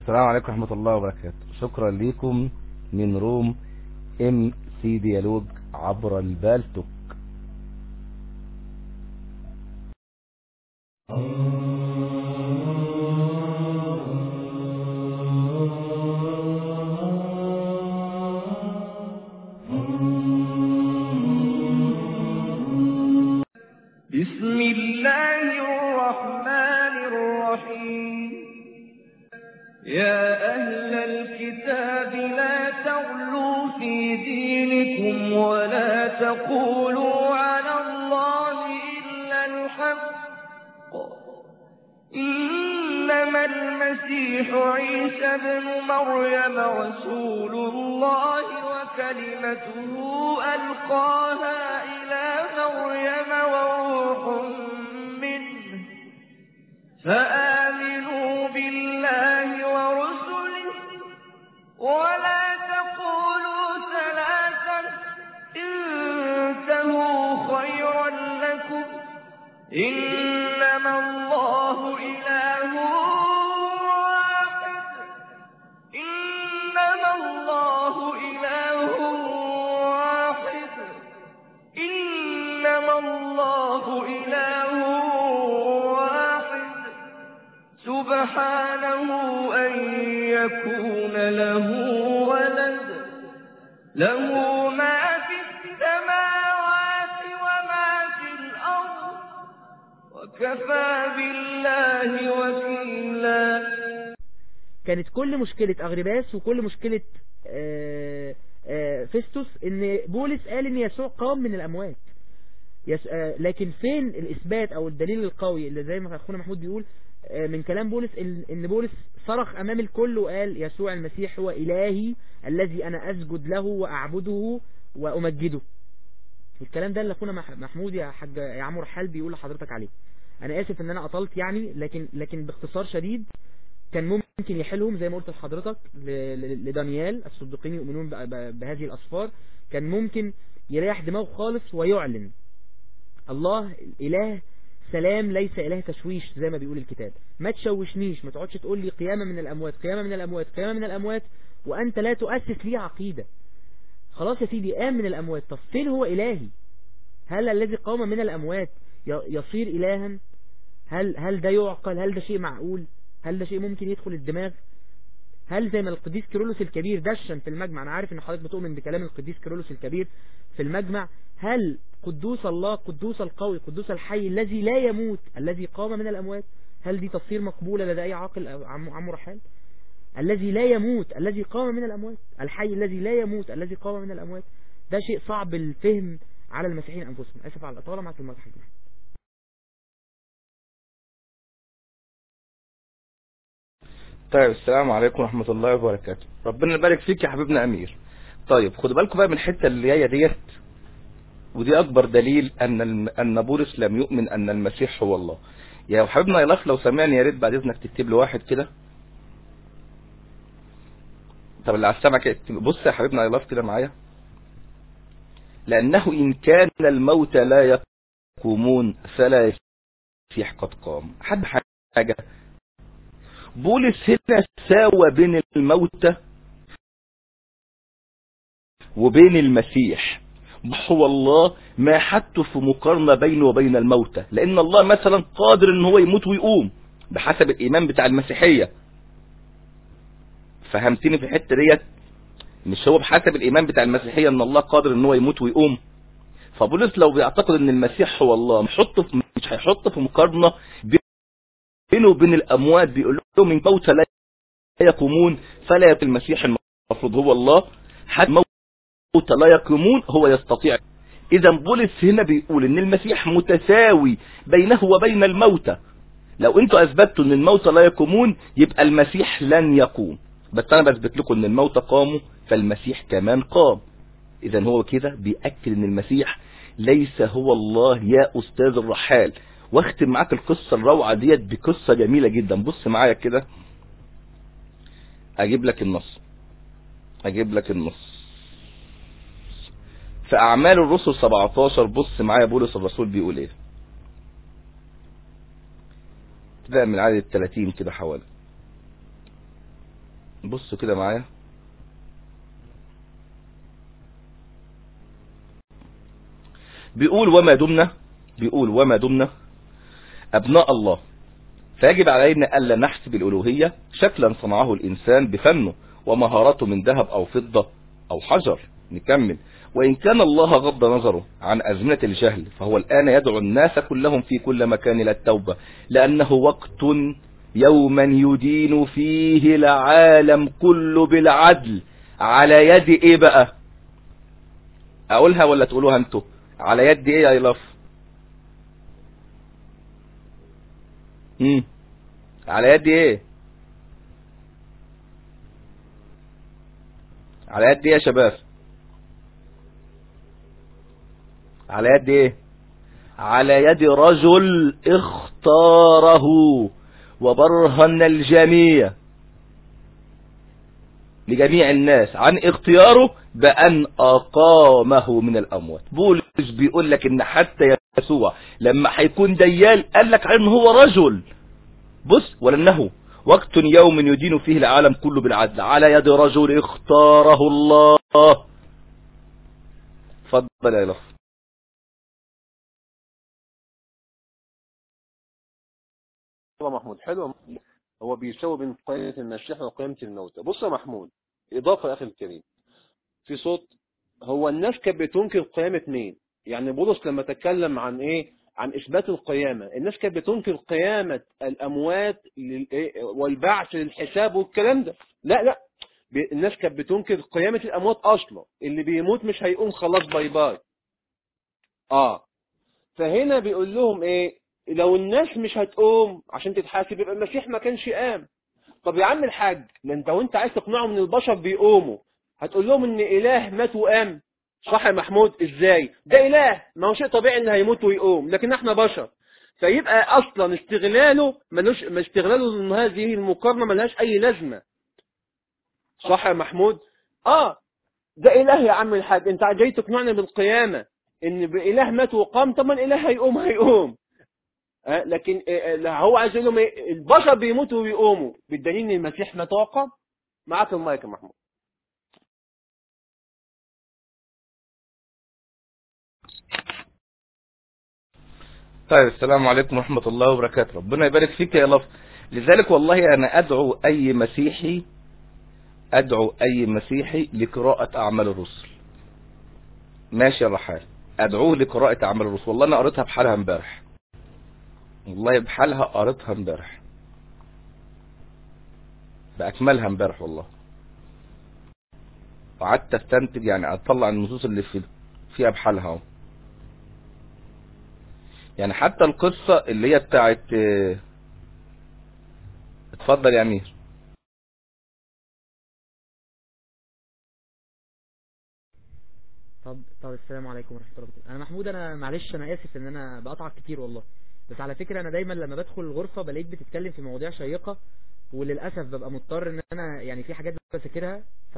السلام عليكم ورحمة الله وبركاته شكرا لكم من روم ام سي ديالوج عبر البالتوك بسم الله الرحمن الرحيم يا أهل الكتاب لا تغلوا في دينكم ولا تقولوا على الله إلا الحق إنما المسيح عيسى بن مريم رسول الله وكلمته ألقاها إلى مريم وروح منه فآمنوا بالله ورسله ولا تقولوا ثلاثا انتهوا خيرا لكم إنما الله إله واحد إنما الله إله واحد إنما الله إله واحد سبحانه أن يكون له ولد له ما في السماوات وما في الأرض وكفى بالله وكيلا كانت كل مشكلة أغرباس وكل مشكلة آه، آه، فيستوس ان بولس قال ان يسوع قام من الأموات يس... آه، لكن فين الإثبات أو الدليل القوي اللي زي ما أخونا محمود بيقول آه، من كلام بولس ال- ان بولس صرخ أمام الكل وقال يسوع المسيح هو إلهي الذي أنا أسجد له وأعبده وأمجده الكلام ده اللي أخونا مح- محمود يا حاج يا عمرو حال بيقول لحضرتك عليه أنا آسف إن أنا أطلت يعني لكن لكن باختصار شديد كان ممكن يحلهم زي ما قلت لحضرتك ل- ل- لدانيال الصديقين يؤمنون ب- ب- بهذه الأصفار كان ممكن يريح دماغه خالص ويعلن الله إله سلام ليس إله تشويش زي ما بيقول الكتاب ما تشوشنيش ما تقعدش تقول لي قيامة من الأموات قيامة من الأموات قيامة من الأموات وأنت لا تؤسس لي عقيدة خلاص يا سيدي قام من الأموات طب فين هو إلهي هل الذي قام من الأموات ي- يصير إلها هل هل ده يعقل هل ده شيء معقول هل ده شيء ممكن يدخل الدماغ هل زي ما القديس كيرلس الكبير دشن في المجمع انا عارف ان حضرتك بتؤمن بكلام القديس كيرلس الكبير في المجمع هل قدوس الله قدوس القوي قدوس الحي الذي لا يموت الذي قام من الاموات هل دي تصير مقبولة لدى اي عاقل أو عم عم رحال الذي لا يموت الذي قام من الاموات الحي الذي لا يموت الذي قام من الاموات ده شيء صعب الفهم على المسيحيين انفسهم اسف على الاطاله معك المرحله طيب السلام عليكم ورحمة الله وبركاته ربنا يبارك فيك يا حبيبنا أمير طيب خدوا بالكم بقى من الحتة اللي جاية ديت ودي أكبر دليل أن الم... أن بولس لم يؤمن أن المسيح هو الله يا حبيبنا يلاف لو سمعني يا ريت بعد إذنك تكتب له واحد كده طب اللي على السمع كده اكتب- بص يا حبيبنا يلاف كده معايا لأنه إن كان الموت لا يقومون فلا يسيح قد قام حد حاجة بولس هنا ساوى بين الموتى وبين المسيح هو الله ما حدته في مقارنة بينه وبين الموتى لأن الله مثلا قادر ان هو يموت ويقوم بحسب الإيمان بتاع المسيحية فهمتني في الحتة ديت مش هو بحسب الإيمان بتاع المسيحية ان الله قادر ان هو يموت ويقوم فبولس لو بيعتقد ان المسيح هو الله محطه في مش هيحطه في مقارنة بينه وبين الأموات بيقول لهم من موتى لا يقومون فلا يقل المسيح المفروض هو الله حتى موتى لا يقومون هو يستطيع إذا بولس هنا بيقول إن المسيح متساوي بينه وبين الموتى لو انتوا اثبتوا ان الموتى لا يقومون يبقى المسيح لن يقوم بس انا بثبت لكم ان الموتى قاموا فالمسيح كمان قام اذا هو كده بيأكد ان المسيح ليس هو الله يا استاذ الرحال واختم معاك القصة الروعة ديت بقصة جميلة جدا بص معايا كده اجيب لك النص اجيب لك النص في اعمال الرسل 17 بص معايا بولس الرسول بيقول ايه تبدأ من عدد 30 كده حوالي بصوا كده معايا بيقول وما دمنا بيقول وما دمنا أبناء الله فيجب علينا ألا نحسب الألوهية شكلا صنعه الإنسان بفنه ومهارته من ذهب أو فضة أو حجر نكمل وإن كان الله غض نظره عن أزمنة الجهل فهو الآن يدعو الناس كلهم في كل مكان إلى التوبة لأنه وقت يوما يدين فيه العالم كله بالعدل على يد إيه بقى أقولها ولا تقولوها أنتوا على يد إيه يا إلاف مم. على يد إيه على يد إيه يا شباب على يد ايه على يد رجل اختاره وبرهن الجميع لجميع الناس عن اختياره بأن أقامه من الأموات بولس بيقول لك إن حتى يسوع لما هيكون ديال قال لك عنه هو رجل بص ولأنه وقت يوم يدين فيه العالم كله بالعدل على يد رجل اختاره الله فضل يا لف يا محمود حلو هو بيساوي بين قيمة المسيح وقيمة الموتى بص يا محمود إضافة يا أخي الكريم في صوت هو الناس كانت بتنكر قيامة مين يعني بولس لما تكلم عن إيه عن إثبات القيامة الناس كانت بتنكر قيامة الأموات للإيه؟ والبعث للحساب والكلام ده لا لا بي- الناس كانت بتنكر قيامة الأموات أصلا اللي بيموت مش هيقوم خلاص باي باي آه فهنا بيقول لهم إيه لو الناس مش هتقوم عشان تتحاسب يبقى المسيح ما كانش قام طب يا عم الحاج ما انت وانت عايز تقنعهم ان البشر بيقوموا هتقول لهم ان اله مات وقام صح يا محمود ازاي ده اله ما هو شيء طبيعي ان هيموت ويقوم لكن احنا بشر فيبقى اصلا استغلاله ملوش ما استغلاله ان هذه المقارنه ملهاش اي لازمه صح يا محمود اه ده اله يا عم الحاج انت جاي تقنعنا بالقيامه ان باله مات وقام طب ما الاله هيقوم هيقوم آه، لكن آه، آه، لا، هو عايز يقول لهم ايه البشر بيموتوا ويقوموا بالدليل ان المسيح مات وقام معاك المايك يا محمود طيب السلام عليكم ورحمة الله وبركاته ربنا يبارك فيك يا لف لذلك والله أنا أدعو أي مسيحي أدعو أي مسيحي لقراءة أعمال الرسل ماشي يا رحال أدعوه لقراءة أعمال الرسل والله أنا قريتها بحالها امبارح والله بحالها قريتها امبارح بأكملها امبارح والله وقعدت استنتج يعني اطلع النصوص اللي في فيها بحالها اهو يعني حتى القصة اللي هي بتاعت اه، اتفضل يا امير طب طب السلام عليكم ورحمه الله وبركاته انا محمود انا معلش انا اسف ان انا بقطعك كتير والله بس على فكره انا دايما لما بدخل الغرفه بلاقيك بتتكلم في مواضيع شيقه وللاسف ببقى مضطر ان انا يعني في حاجات بذاكرها ف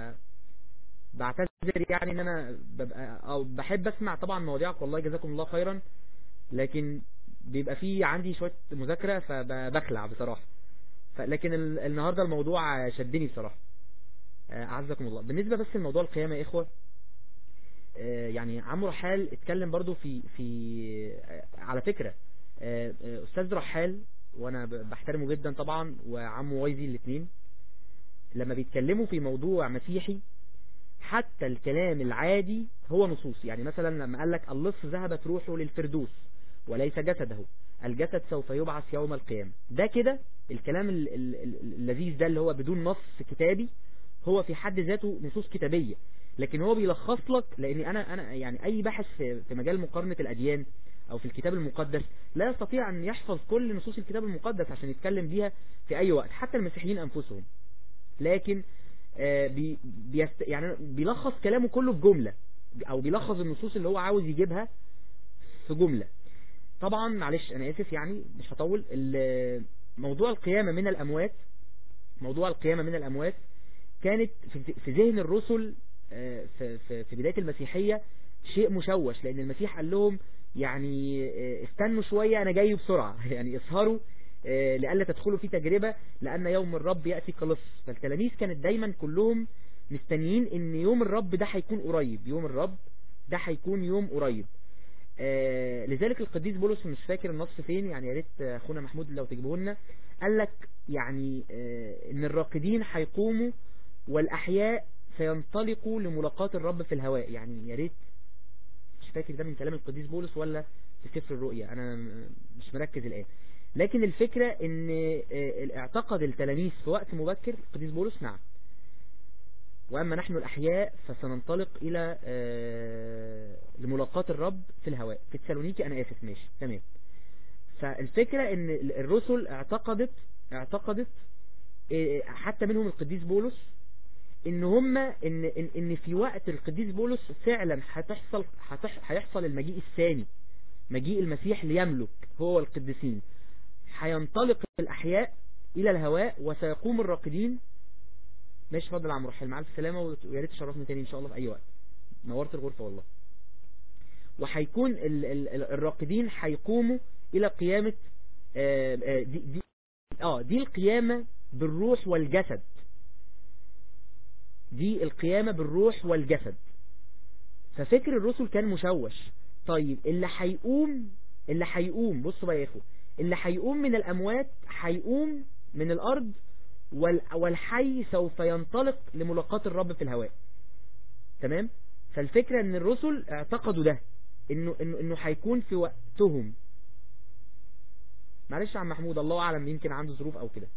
بعتذر يعني ان انا ببقى او بحب اسمع طبعا مواضيعك والله جزاكم الله خيرا لكن بيبقى في عندي شويه مذاكره فبخلع بصراحه ف- لكن ال- النهارده الموضوع شدني بصراحه آه، اعزكم الله بالنسبه بس لموضوع القيامه يا اخوه آه، يعني عمرو رحال اتكلم برضو في في آه، على فكرة آه، آه، استاذ رحال وانا ب- بحترمه جدا طبعا وعمو وايزي الاثنين لما بيتكلموا في موضوع مسيحي حتى الكلام العادي هو نصوص يعني مثلا لما قال لك اللص ذهبت روحه للفردوس وليس جسده الجسد سوف يبعث يوم القيامة ده كده الكلام ال- ال- ال- اللذيذ ده اللي هو بدون نص كتابي هو في حد ذاته نصوص كتابية لكن هو بيلخص لك لان انا انا يعني اي باحث في في مجال مقارنة الاديان او في الكتاب المقدس لا يستطيع ان يحفظ كل نصوص الكتاب المقدس عشان يتكلم بيها في اي وقت حتى المسيحيين انفسهم لكن آه، بي بيست يعني بيلخص كلامه كله في جملة او بيلخص النصوص اللي هو عاوز يجيبها في جملة طبعا معلش انا اسف يعني مش هطول ال- موضوع القيامة من الاموات موضوع القيامة من الاموات كانت في- في ذهن الرسل آه، في في في بداية المسيحية شيء مشوش لان المسيح قال لهم يعني آه، استنوا شوية انا جاي بسرعة يعني اسهروا آه، لئلا تدخلوا في تجربة لأن يوم الرب يأتي كلص فالتلاميذ كانت دايما كلهم مستنيين ان يوم الرب ده هيكون قريب يوم الرب ده هيكون يوم قريب آه لذلك القديس بولس مش فاكر النص فين يعني يا ريت اخونا محمود لو تجيبه لنا قال لك يعني آه ان الراقدين هيقوموا والاحياء سينطلقوا لملاقاة الرب في الهواء يعني يا ريت مش فاكر ده من كلام القديس بولس ولا في سفر الرؤيا انا مش مركز الان لكن الفكرة ان آه، اعتقد التلاميذ في وقت مبكر القديس بولس نعم وأما نحن الأحياء فسننطلق إلى آه، لملاقاة الرب في الهواء في تسالونيكي أنا آسف ماشي تمام فالفكرة ان الرسل اعتقدت اعتقدت آه، حتى منهم القديس بولس ان هم ان ان, إن في وقت القديس بولس فعلا هتحصل هتح- هيحصل المجيء الثاني مجيء المسيح ليملك هو القديسين هينطلق الأحياء إلى الهواء وسيقوم الراقدين ماشي اتفضل يا عم رحيل مع الف سلامه ويا ريت تشرفني تاني ان شاء الله في اي وقت نورت الغرفه والله وهيكون ال- ال- ال- الراقدين هيقوموا الى قيامه آه، آه، دي دي اه دي القيامه بالروح والجسد دي القيامه بالروح والجسد ففكر الرسل كان مشوش طيب اللي هيقوم اللي هيقوم بصوا بقى يا اخو اللي هيقوم من الاموات هيقوم من الارض وال- والحي سوف ينطلق لملاقاة الرب في الهواء تمام فالفكرة ان الرسل اعتقدوا ده انه انه انه هيكون في وقتهم معلش يا عم محمود الله اعلم يمكن عنده ظروف او كده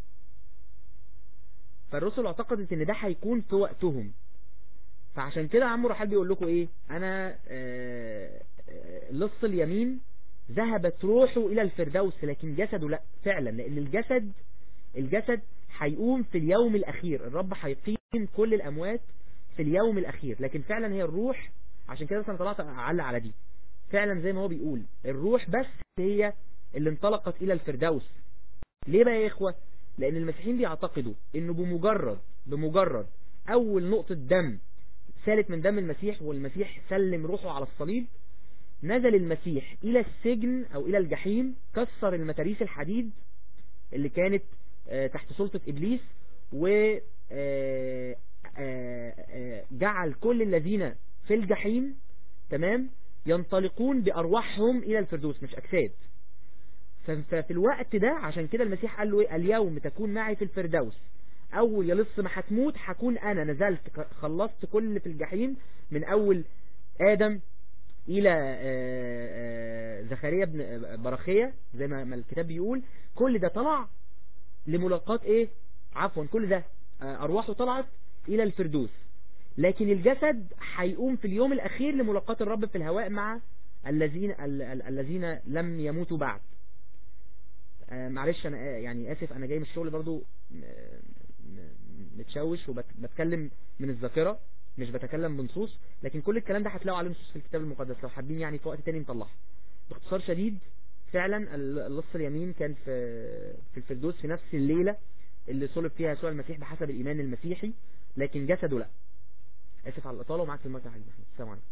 فالرسل اعتقدت ان ده هيكون في وقتهم فعشان كده عمو رحال بيقول لكم ايه انا آه، آه، لص اليمين ذهبت روحه الى الفردوس لكن جسده لا فعلا لان الجسد الجسد هيقوم في اليوم الأخير الرب هيقيم كل الأموات في اليوم الأخير لكن فعلا هي الروح عشان كده أنا طلعت أعلق على دي فعلا زي ما هو بيقول الروح بس هي اللي انطلقت إلى الفردوس ليه بقى يا إخوة لأن المسيحيين بيعتقدوا إنه بمجرد بمجرد أول نقطة دم سالت من دم المسيح والمسيح سلم روحه على الصليب نزل المسيح إلى السجن أو إلى الجحيم كسر المتاريس الحديد اللي كانت آه، تحت سلطة إبليس و آه، آه، آه، جعل كل الذين في الجحيم تمام ينطلقون بأرواحهم إلى الفردوس مش أجساد ف- ففي الوقت ده عشان كده المسيح قال له إيه اليوم تكون معي في الفردوس أول يا لص ما هتموت هكون أنا نزلت ك- خلصت كل اللي في الجحيم من أول آدم إلى آه، آه، زكريا بن برخية زي ما ما الكتاب بيقول كل ده طلع لملاقاة ايه عفوا كل ده آه، ارواحه طلعت الى الفردوس لكن الجسد هيقوم في اليوم الاخير لملاقاة الرب في الهواء مع الذين ال- ال- الذين لم يموتوا بعد آه، معلش انا آه، يعني اسف انا جاي من الشغل برضو م- م- متشوش وبتكلم من الذاكرة مش بتكلم بنصوص لكن كل الكلام ده هتلاقوا عليه نصوص في الكتاب المقدس لو حابين يعني في وقت تاني نطلعها باختصار شديد فعلا اللص اليمين كان في في الفردوس في نفس الليلة اللي صلب فيها يسوع المسيح بحسب الإيمان المسيحي لكن جسده لا آسف على الإطالة ومعك المايك يا حبيبي محمود. السلام عليكم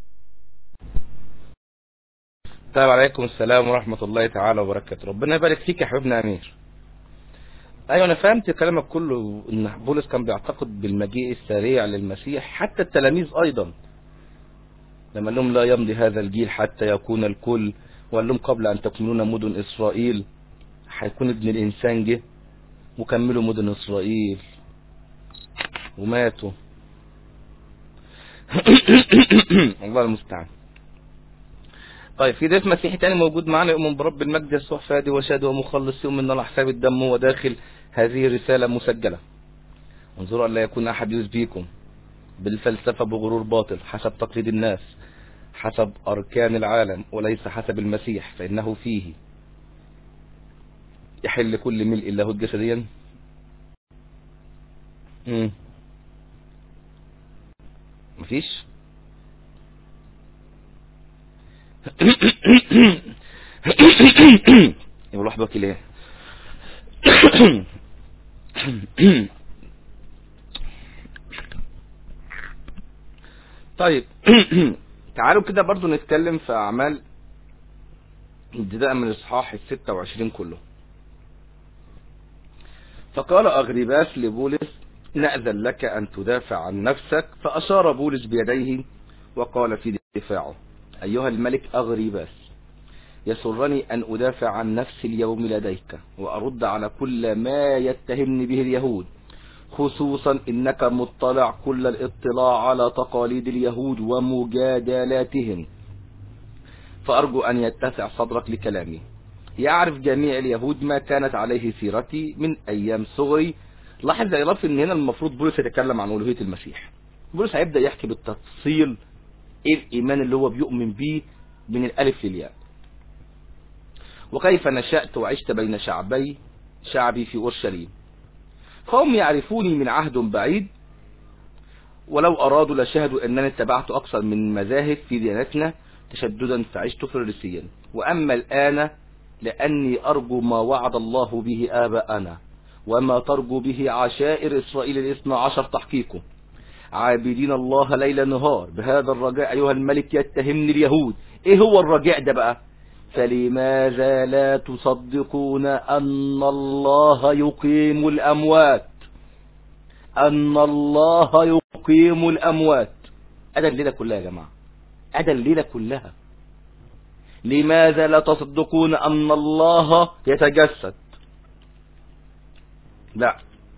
طيب عليكم السلام ورحمة الله تعالى وبركاته ربنا يبارك فيك يا حبيبنا أمير أيوة أنا فهمت كلامك كله إن بولس كان بيعتقد بالمجيء السريع للمسيح حتى التلاميذ أيضا لما قال لهم لا يمضي هذا الجيل حتى يكون الكل وقال لهم قبل أن تكملون مدن إسرائيل هيكون ابن الإنسان جه وكملوا مدن إسرائيل وماتوا الله المستعان طيب في ضيف مسيحي تاني موجود معنا يؤمن برب المجد يسوع فادي وشاد ومخلص يؤمن على حساب الدم وداخل هذه الرسالة مسجلة انظروا أن لا يكون أحد يسبيكم بالفلسفة بغرور باطل حسب تقليد الناس حسب أركان العالم وليس حسب المسيح فإنه فيه يحل كل ملء له جسديا مم. مفيش يقول واحد وكيل ايه طيب تعالوا كده برضو نتكلم في اعمال ابتداء من الاصحاح ال 26 كله فقال أغرباس لبولس نأذن لك أن تدافع عن نفسك فأشار بولس بيديه وقال في دفاعه أيها الملك أغرباس يسرني أن أدافع عن نفسي اليوم لديك وأرد على كل ما يتهمني به اليهود خصوصا إنك مطلع كل الاطلاع على تقاليد اليهود ومجادلاتهم فأرجو أن يتسع صدرك لكلامي يعرف جميع اليهود ما كانت عليه سيرتي من أيام صغري لاحظ يا رف ان هنا المفروض بولس يتكلم عن ألوهية المسيح بولس هيبدأ يحكي بالتفصيل ايه الإيمان اللي هو بيؤمن بيه من الألف للياء وكيف نشأت وعشت بين شعبي شعبي في أورشليم فهم يعرفوني من عهد بعيد ولو أرادوا لشهدوا أنني اتبعت أكثر من مذاهب في ديانتنا تشددا فعشت فريسيا وأما الآن لأني أرجو ما وعد الله به آباءنا وما ترجو به عشائر إسرائيل الاثنى عشر تحقيقه عابدين الله ليل نهار بهذا الرجاء أيها الملك يتهمني اليهود إيه هو الرجاء ده بقى فلماذا لا تصدقون أن الله يقيم الأموات أن الله يقيم الأموات أدى الليلة كلها يا جماعة أدى الليلة كلها لماذا لا تصدقون أن الله يتجسد لا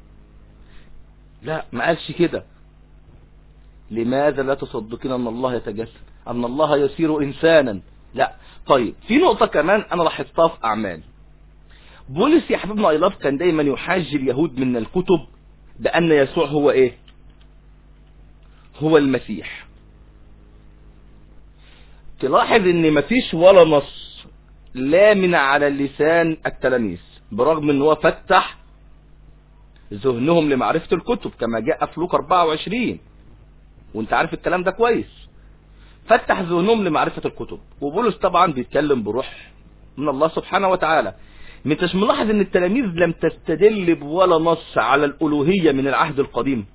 لا ما قالش كده لماذا لا تصدقون أن الله يتجسد أن الله يصير إنسانا لا طيب في نقطة كمان أنا لاحظتها في أعمال بولس يا حبيبنا أيلاف كان دايما يحاج اليهود من الكتب بأن يسوع هو إيه هو المسيح تلاحظ ان مفيش ولا نص لا من على لسان التلاميذ برغم ان هو فتح ذهنهم لمعرفة الكتب كما جاء في لوك 24 وانت عارف الكلام ده كويس فتح ذهنهم لمعرفة الكتب وبولس طبعا بيتكلم بروح من الله سبحانه وتعالى مش ملاحظ ان التلاميذ لم تستدل بولا نص على الالوهية من العهد القديم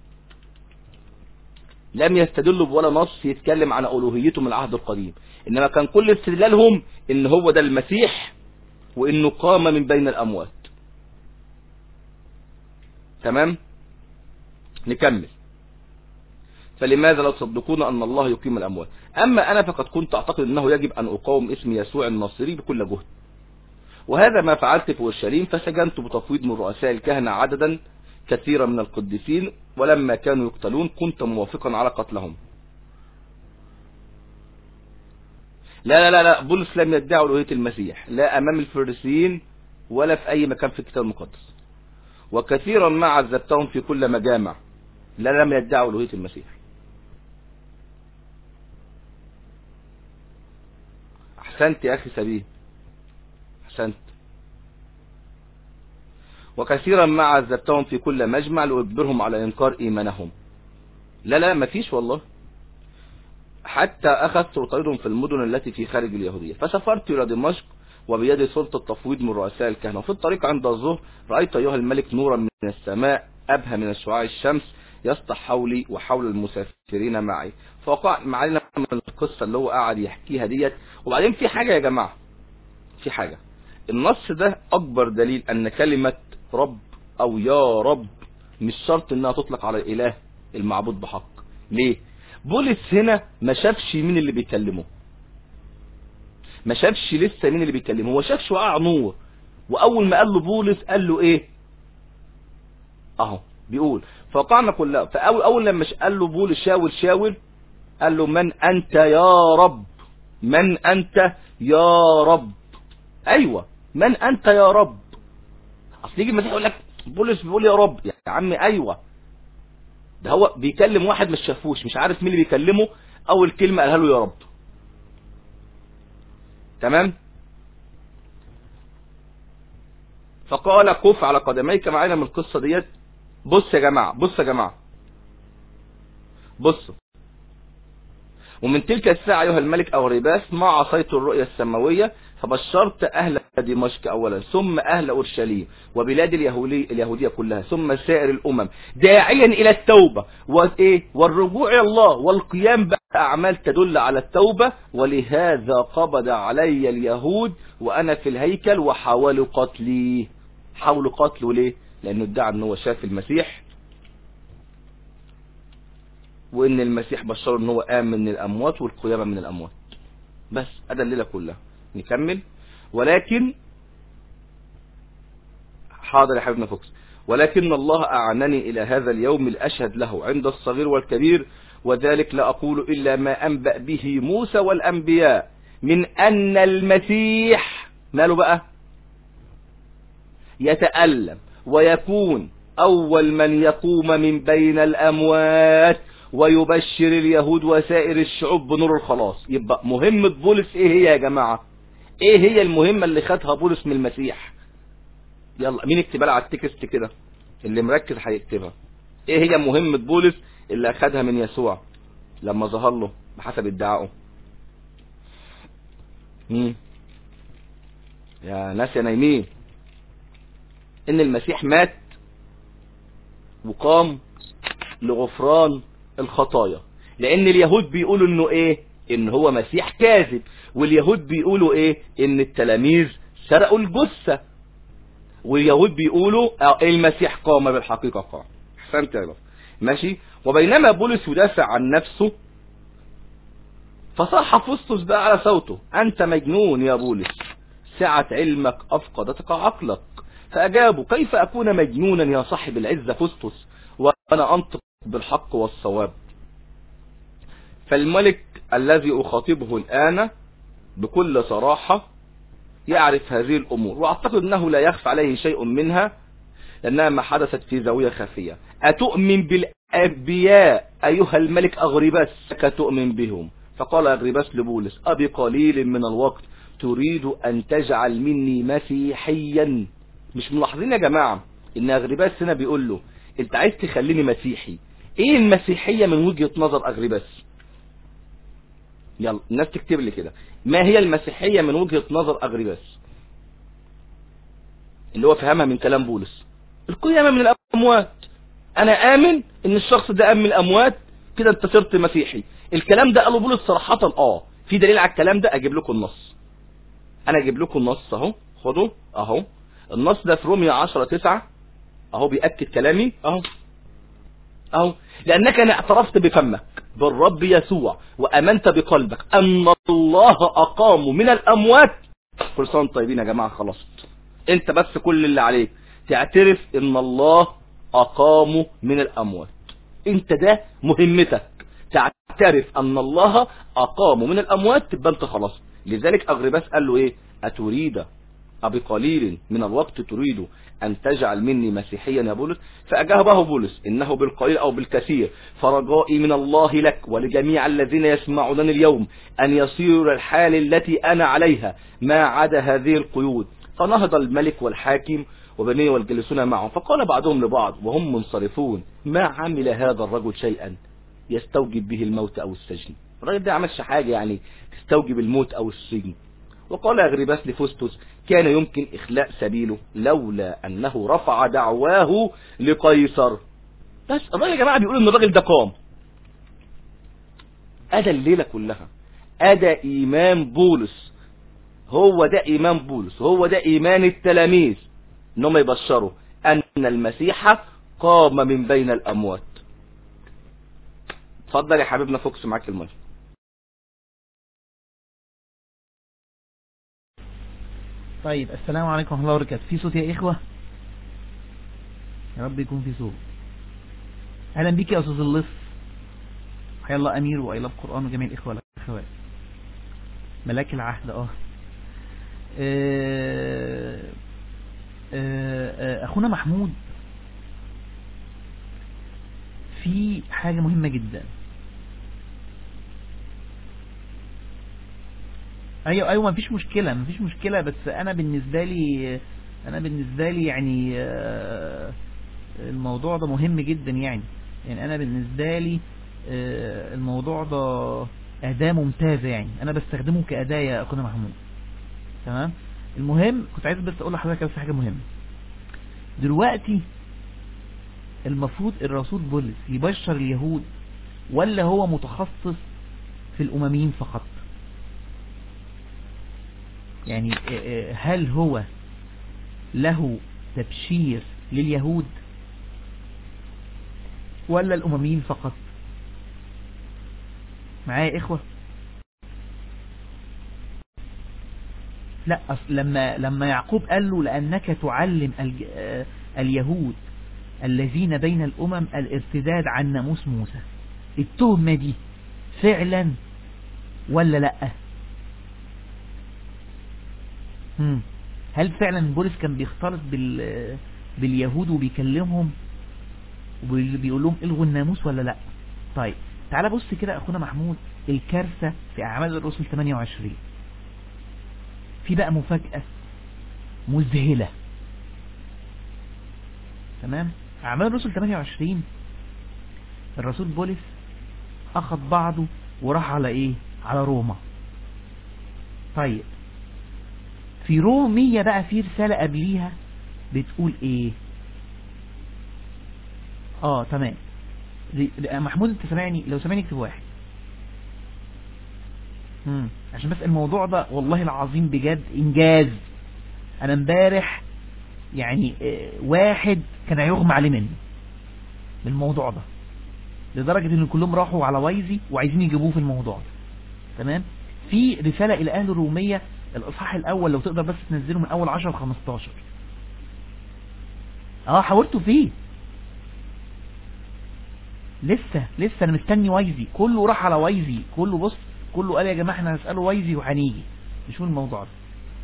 لم يستدلوا بولا نص يتكلم عن ألوهيته من العهد القديم إنما كان كل استدلالهم إن هو ده المسيح وإنه قام من بين الأموات تمام نكمل فلماذا لا تصدقون أن الله يقيم الأموات أما أنا فقد كنت أعتقد أنه يجب أن أقاوم اسم يسوع الناصري بكل جهد وهذا ما فعلت في اورشليم فسجنت بتفويض من رؤساء الكهنة عددا كثيرا من القديسين ولما كانوا يقتلون كنت موافقا على قتلهم لا لا لا لا بولس لم يدعوا ألوهية المسيح لا أمام الفريسيين ولا في أي مكان في الكتاب المقدس وكثيرا ما عذبتهم في كل مجامع لا لم يدعوا ألوهية المسيح أحسنت يا أخي سبيه أحسنت وكثيرا ما عذبتهم في كل مجمع لأجبرهم على إنكار إيمانهم لا لا مفيش والله حتى أخذت أطاردهم في المدن التي في خارج اليهودية فسافرت إلى دمشق وبيدي سلطة تفويض من رؤساء الكهنة وفي الطريق عند الظهر رأيت أيها الملك نورا من السماء أبهى من الشعاع الشمس يسطح حولي وحول المسافرين معي فوقع معنا من القصة اللي هو قاعد يحكيها ديت وبعدين في حاجة يا جماعة في حاجة النص ده أكبر دليل أن كلمة رب أو يا رب مش شرط أنها تطلق على الإله المعبود بحق ليه بولس هنا ما شافش مين اللي بيكلمه ما شافش لسه مين اللي بيكلمه هو شاف شعاع نور واول ما قال له بولس قال له ايه اهو بيقول فوقعنا كلها فاول اول لما قال له بولس شاول شاول قال له من انت يا رب من انت يا رب ايوه من انت يا رب اصل يجي المسيح يقول لك بولس بيقول يا رب يا عمي ايوه ده هو بيكلم واحد مش شافوش مش عارف مين اللي بيكلمه اول كلمه قالها له يا رب تمام فقال كف على قدميك معانا من القصه ديت بص يا جماعه بص يا جماعه بصوا ومن تلك الساعة أيها الملك أوريباس ما عصيت الرؤيا السماوية فبشرت أهل دمشق أولا ثم أهل أورشليم وبلاد اليهودية, اليهودية كلها ثم سائر الأمم داعيا إلى التوبة وإيه والرجوع إلى الله والقيام بأعمال تدل على التوبة ولهذا قبض علي اليهود وأنا في الهيكل وحاولوا قتلي حاولوا قتله ليه لانه ادعى ان هو شاف المسيح وان المسيح بشره ان هو قام من الاموات والقيامة من الاموات بس ادى الليلة كلها نكمل ولكن حاضر يا حبيبنا فوكس ولكن الله أعنني إلى هذا اليوم الأشهد له عند الصغير والكبير وذلك لا أقول إلا ما أنبأ به موسى والأنبياء من أن المسيح ماله بقى يتألم ويكون أول من يقوم من بين الأموات ويبشر اليهود وسائر الشعوب بنور الخلاص يبقى مهمة بولس ايه هي يا جماعة ايه هي المهمة اللي خدها بولس من المسيح يلا مين اكتبها على التكست كده اللي مركز هيكتبها ايه هي مهمة بولس اللي اخدها من يسوع لما ظهر له بحسب ادعائه مين يا ناس يا نايمين ان المسيح مات وقام لغفران الخطايا لان اليهود بيقولوا انه ايه ان هو مسيح كاذب واليهود بيقولوا ايه ان التلاميذ سرقوا الجثة واليهود بيقولوا المسيح قام بالحقيقة قام احسنت يا رب ماشي وبينما بولس يدافع عن نفسه فصاح فسطس بقى على صوته انت مجنون يا بولس سعة علمك افقدتك عقلك فاجابوا كيف اكون مجنونا يا صاحب العزة فسطس وانا انطق بالحق والصواب فالملك الذي اخاطبه الان بكل صراحة يعرف هذه الامور واعتقد انه لا يخفى عليه شيء منها لانها ما حدثت في زاوية خفية اتؤمن بالانبياء ايها الملك اغرباس كتؤمن بهم فقال اغرباس لبولس ابي قليل من الوقت تريد ان تجعل مني مسيحيا مش ملاحظين يا جماعة ان اغرباس هنا بيقول له انت عايز تخليني مسيحي ايه المسيحية من وجهة نظر اغرباس يلا الناس تكتب لي كده ما هي المسيحية من وجهة نظر اغرباس اللي هو فهمها من كلام بولس القيامة من الاموات انا امن ان الشخص ده قام من الاموات كده انت صرت مسيحي الكلام ده قاله بولس صراحة اه في دليل على الكلام ده اجيب لكم النص انا اجيب لكم النص اهو خدوا اهو النص ده في رومية 10 9 اهو بيأكد كلامي اهو اهو لانك انا اعترفت بفمك بالرب يسوع وامنت بقلبك ان الله اقام من الاموات كل سنه وانتم طيبين يا جماعه خلصت انت بس كل اللي عليك تعترف ان الله اقامه من الاموات انت ده مهمتك تعترف ان الله اقامه من الاموات تبقى انت خلاص لذلك اغرباس قال له ايه اتريد أبي قليل من الوقت تريد أن تجعل مني مسيحيا يا بولس فأجابه بولس إنه بالقليل أو بالكثير فرجائي من الله لك ولجميع الذين يسمعونني اليوم أن يصير الحال التي أنا عليها ما عدا هذه القيود فنهض الملك والحاكم وبنيه والجلسون معه فقال بعضهم لبعض وهم منصرفون ما عمل هذا الرجل شيئا يستوجب به الموت أو السجن الراجل ده عملش حاجة يعني تستوجب الموت أو السجن وقال أغرباس لفستس كان يمكن إخلاء سبيله لولا أنه رفع دعواه لقيصر بس الراجل يا جماعة بيقول إن الراجل ده قام أدى الليلة كلها أدى إيمان بولس هو ده إيمان بولس هو ده إيمان التلاميذ إنهم يبشروا أن المسيح قام من بين الأموات اتفضل يا حبيبنا فوكس معاك المايك طيب السلام عليكم ورحمة الله وبركاته في صوت يا إخوة يا رب يكون في صوت أهلا بيك يا أستاذ اللص حيا الله أمير وأيلاب قرآن وجميع الإخوة والأخوات ملاك العهد اه آه، آه، آه، أخونا محمود في حاجة مهمة جدا ايوه ايوه مفيش مشكلة مفيش مشكلة بس انا بالنسبة لي انا بالنسبة لي يعني آه، الموضوع ده مهم جدا يعني يعني انا بالنسبة لي آه، الموضوع ده اداة ممتازة يعني انا بستخدمه كاداة يا اخونا محمود تمام المهم كنت عايز بس اقول لحضرتك بس حاجة مهمة دلوقتي المفروض الرسول بولس يبشر اليهود ولا هو متخصص في الامميين فقط يعني هل هو له تبشير لليهود ولا الأمميين فقط معايا يا إخوة لا أصل لما لما يعقوب قال له لأنك تعلم الج- آه، اليهود الذين بين الأمم الارتداد عن ناموس موسى التهمة دي فعلا ولا لا مم. هل فعلا بولس كان بيختلط بال باليهود وبيكلمهم وبيقول لهم الغوا الناموس ولا لا طيب تعال بص كده اخونا محمود الكارثة في اعمال الرسل 28 في بقى مفاجأة مذهلة تمام اعمال الرسل 28 الرسول بولس اخذ بعضه وراح على ايه على روما طيب في رومية بقى في رسالة قبليها بتقول ايه اه تمام ر- ر- محمود انت سامعني لو سامعني اكتب واحد مم. عشان بس الموضوع ده والله العظيم بجد انجاز انا امبارح يعني آه، واحد كان هيغمى عليه منه بالموضوع ده لدرجة ان كلهم راحوا على وايزي وعايزين يجيبوه في الموضوع ده تمام في رسالة الى اهل الرومية الاصحاح الاول لو تقدر بس تنزله من اول 10 ل 15 اه حاولتوا فيه لسه لسه انا مستني وايزي كله راح على وايزي كله بص كله قال يا جماعه احنا هنساله وايزي وهنيجي نشوف الموضوع ده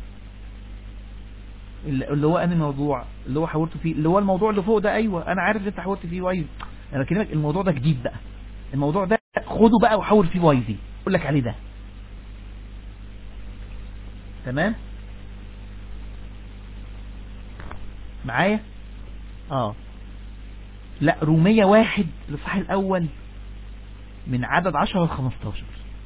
اللي اللي هو انهي موضوع اللي هو حاولته فيه اللي هو الموضوع اللي فوق ده ايوه انا عارف انت حاولت فيه وايزي انا بكلمك الموضوع ده جديد بقى الموضوع ده خده بقى وحاول فيه وايزي اقول لك عليه ده تمام معايا اه لا رومية واحد الإصحاح الأول من عدد 10 ل 15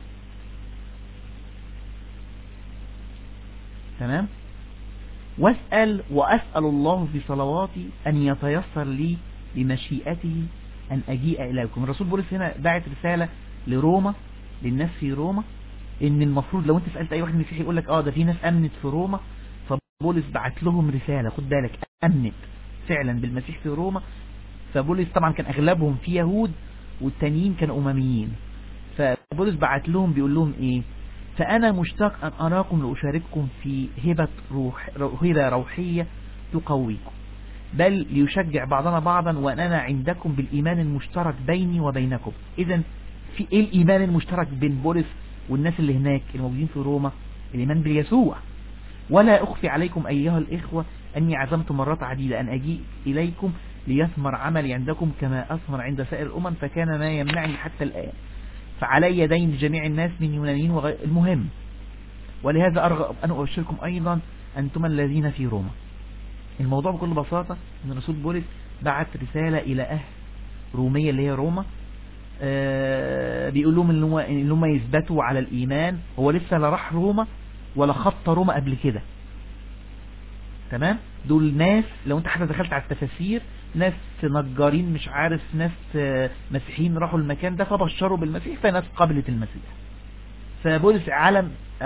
تمام واسأل وأسأل الله في صلواتي أن يتيسر لي بمشيئته أن أجيء إليكم الرسول بولس هنا دعت رسالة لروما للناس في روما ان المفروض لو انت سألت اي واحد مسيحي يقول لك اه ده في ناس امنت في روما فبولس بعت لهم رسالة خد بالك امنت فعلا بالمسيح في روما فبولس طبعا كان اغلبهم في يهود والتانيين كانوا امميين فبولس بعت لهم بيقول لهم ايه فانا مشتاق ان اراكم لاشارككم في هبة روح هبة روحية تقويكم بل ليشجع بعضنا بعضا وأنا عندكم بالإيمان المشترك بيني وبينكم إذا في إيه الإيمان المشترك بين بولس والناس اللي هناك الموجودين في روما الإيمان بيسوع ولا أخفي عليكم أيها الإخوة أني عزمت مرات عديدة أن أجيء إليكم ليثمر عملي عندكم كما أثمر عند سائر الأمم فكان ما يمنعني حتى الآن فعلي دين لجميع الناس من يونانيين وغير المهم ولهذا أرغب أن أبشركم أيضا أنتم الذين في روما الموضوع بكل بساطة أن الرسول بولس بعت رسالة إلى أهل رومية اللي هي روما آه بيقول لهم ان هم ان هم يثبتوا على الايمان هو لسه لا راح روما ولا خط روما قبل كده تمام دول ناس لو انت حتى دخلت على التفاسير ناس نجارين مش عارف ناس آه، مسيحيين راحوا المكان ده فبشروا بالمسيح فناس قبلت المسيح فبولس علم